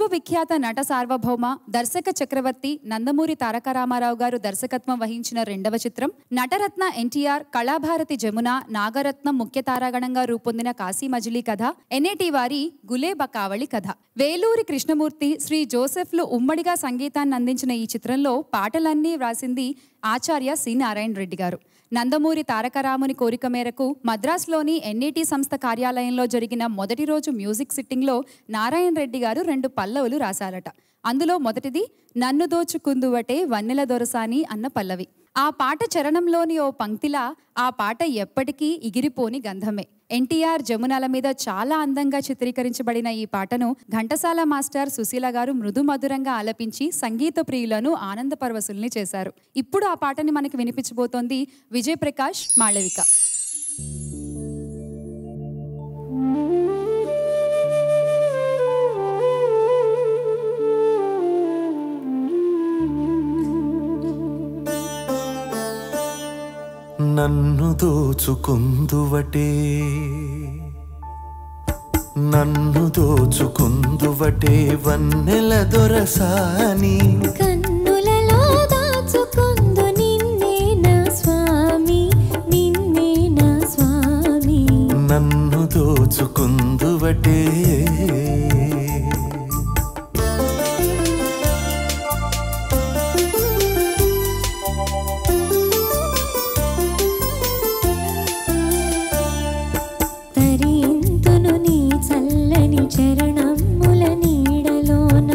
విశ్వవిఖ్యాత నట సార్వభౌమ దర్శక చక్రవర్తి నందమూరి తారక రామారావు గారు దర్శకత్వం వహించిన రెండవ చిత్రం నటరత్న ఎన్టీఆర్ కళాభారతి జమున నాగరత్నం ముఖ్య తారాగణంగా రూపొందిన కాశీ మజిలీ కథ ఎన్ఏటి వారి గులేబ కావళి కథ వేలూరి కృష్ణమూర్తి శ్రీ జోసెఫ్లు ఉమ్మడిగా సంగీతాన్ని అందించిన ఈ చిత్రంలో పాటలన్నీ వ్రాసింది ఆచార్య సి నారాయణ రెడ్డి గారు నందమూరి తారకరాముని కోరిక మేరకు మద్రాసులోని ఎన్ఈటి సంస్థ కార్యాలయంలో జరిగిన మొదటి రోజు మ్యూజిక్ సిట్టింగ్లో నారాయణ రెడ్డి గారు రెండు పల్లవులు రాశారట అందులో మొదటిది నన్ను దోచుకుందువటే వన్నెల దొరసాని అన్న పల్లవి ఆ పాట చరణంలోని ఓ పంక్తిలా ఆ పాట ఎప్పటికీ ఇగిరిపోని గంధమే ఎన్టీఆర్ జమునల మీద చాలా అందంగా చిత్రీకరించబడిన ఈ పాటను ఘంటసాల మాస్టర్ సుశీల గారు మృదు మధురంగా ఆలపించి సంగీత ప్రియులను ఆనంద పరవశుల్ని చేశారు ఇప్పుడు ఆ పాటని మనకి వినిపించబోతోంది విజయ్ ప్రకాష్ మాళవిక నన్ను దోచుకుందువటే నన్ను దోచుకుందువటే వన్నెల దొరసాని కన్నులలో దాచుకుందు నిన్నే నా స్వామి నిన్నే నా స్వామి నన్ను దోచుకుందువటే తరింతును నీ చల్లని చరణముల నీడలోన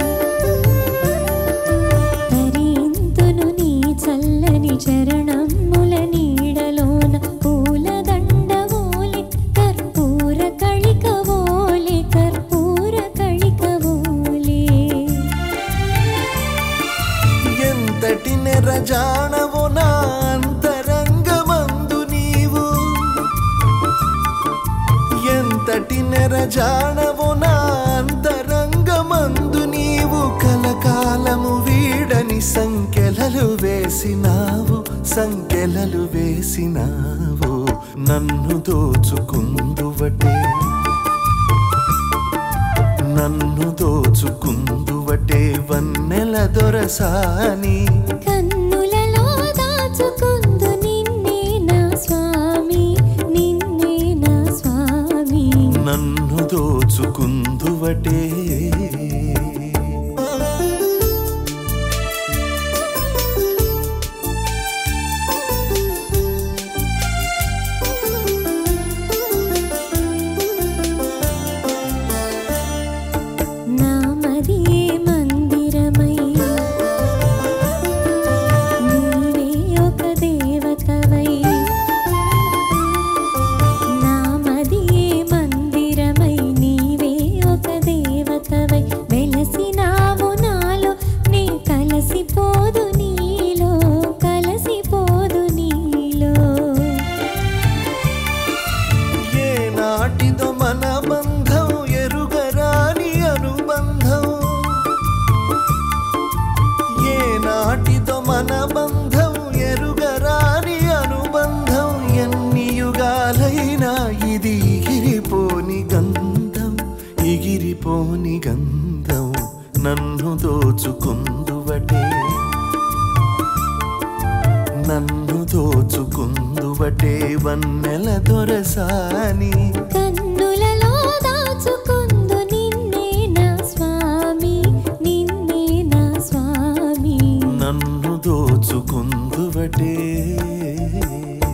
తరింతును నీ చల్లని చరణముల నీడలోన పూలదండవోలే కర్పూర కళికవోలే కర్పూర కళికవోలే ఎంతటి నెరజాణవో నా అంతరంగమందు నీవు ఎంతటి నెరజాణవో నా అంతరంగమందు నీవు కలకాలము వీడని సంఖ్యలలు వేసినావు సంఖ్యలలు వేసినావు నన్ను దోచుకుందువటే నన్ను దోచుకుందువటే వన్నెల దొరసాని కన్నులలో దాచుకుందు నిన్నే నా స్వామి నిన్నే నా స్వామి నన్ను దోచుకుందువటే నామదియే మందిరమై నీవే ఒక దేవతవై నామదియే మందిరమై నీవే ఒక దేవతవై వెలసినావు నాలో నే కలసిపోదు నీలో కలసిపోదు నీలో ఏ నాటిదో మన బంధం ఎరుగరాని అనుబంధం ఏ నాటిదో మన బంధం ఎరుగరాని అనుబంధం ఎన్ని యుగాలైనా ఇది ఎగిరిపోని గంధం ఎగిరిపోని గంధం నన్ను దోచుకుందువటే నన్ను దోచుకుందువటే వన్నెల దొరసాని కన్నులలో దాచుకుందు నిన్నే నా స్వామి నిన్నే నా స్వామి నన్ను దోచుకుందువటే